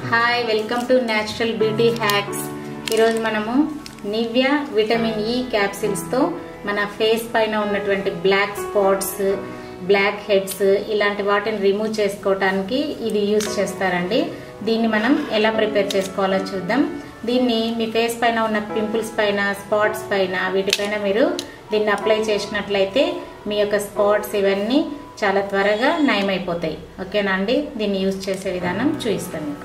hi welcome to natural beauty hacks ఈరోజు మనము Nivea vitamin E క్యాప్సిల్స్తో మన ఫేస్ పైన ఉన్నటువంటి బ్లాక్ స్పాట్స్ బ్లాక్ హెడ్స్ ఇలాంటి వాటిని రిమూవ్ చేసుకోవటానికి ఇది యూస్ చేస్తారండి దీన్ని మనం ఎలా ప్రిపేర్ చేసుకోవాలో చూద్దాం దీన్ని మీ ఫేస్ పైన ఉన్న పింపుల్స్ పైన స్పాట్స్ పైన వీటిపైన మీరు దీన్ని అప్లై చేసినట్లయితే మీ యొక్క స్పాట్స్ ఇవన్నీ చాలా త్వరగా నయమైపోతాయి ఓకేనా అండి దీన్ని యూజ్ చేసే విధానం చూపిస్తాను మీకు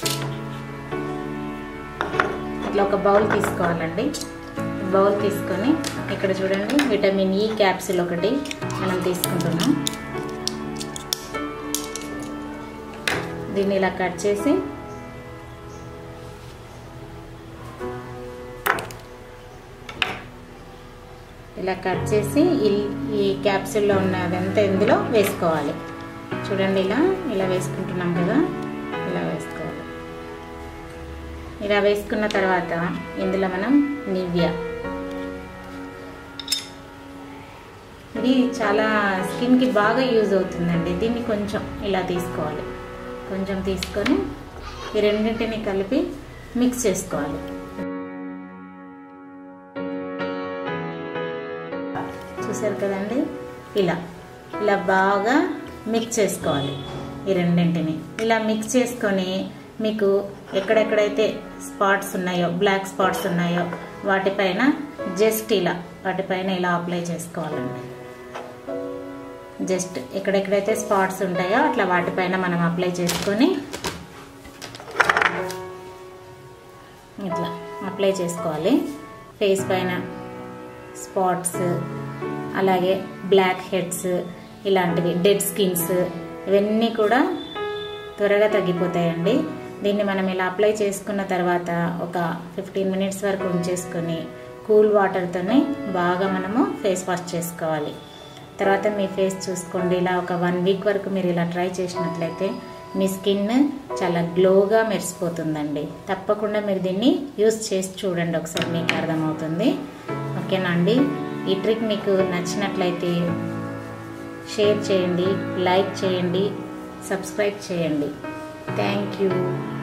ఇట్లా ఒక బౌల్ తీసుకోవాలండి బౌల్ తీసుకొని ఇక్కడ చూడండి విటమిన్ ఈ క్యాప్సిల్ ఒకటి మనం తీసుకుంటున్నాం దీన్ని ఇలా కట్ చేసి ఇలా కట్ చేసి ఈ క్యాప్సిల్లో ఉన్నదంతా ఇందులో వేసుకోవాలి చూడండి ఇలా ఇలా వేసుకుంటున్నాం కదా ఇలా వేసుకోవాలి ఇలా వేసుకున్న తర్వాత ఇందులో మనం నివ్య ఇది చాలా స్కిన్కి బాగా యూజ్ అవుతుందండి దీన్ని కొంచెం ఇలా తీసుకోవాలి కొంచెం తీసుకొని ఈ రెండింటిని కలిపి మిక్స్ చేసుకోవాలి చూసారు కదండి ఇలా ఇలా బాగా మిక్స్ చేసుకోవాలి ఈ రెండింటిని ఇలా మిక్స్ చేసుకొని మీకు ఎక్కడెక్కడైతే స్పాట్స్ ఉన్నాయో బ్లాక్ స్పాట్స్ ఉన్నాయో వాటిపైన జస్ట్ ఇలా వాటిపైన ఇలా అప్లై చేసుకోవాలండి జస్ట్ ఎక్కడెక్కడైతే స్పాట్స్ ఉంటాయో అట్లా వాటిపైన మనం అప్లై చేసుకొని ఇట్లా అప్లై చేసుకోవాలి ఫేస్ పైన స్పాట్స్ అలాగే బ్లాక్ హెడ్స్ ఇలాంటివి డెడ్ స్కిన్స్ ఇవన్నీ కూడా త్వరగా తగ్గిపోతాయండి దీన్ని మనం ఇలా అప్లై చేసుకున్న తర్వాత ఒక ఫిఫ్టీన్ మినిట్స్ వరకు ఉంచేసుకొని కూల్ వాటర్తోనే బాగా మనము ఫేస్ వాష్ చేసుకోవాలి తర్వాత మీ ఫేస్ చూసుకోండి ఇలా ఒక వన్ వీక్ వరకు మీరు ఇలా ట్రై చేసినట్లయితే మీ స్కిన్ చాలా గ్లోగా మెరిసిపోతుందండి తప్పకుండా మీరు దీన్ని యూస్ చేసి చూడండి ఒకసారి మీకు అర్థమవుతుంది ఓకేనా అండి ఈ ట్రిక్ మీకు నచ్చినట్లయితే షేర్ చేయండి లైక్ చేయండి సబ్స్క్రైబ్ చేయండి థ్యాంక్ యూ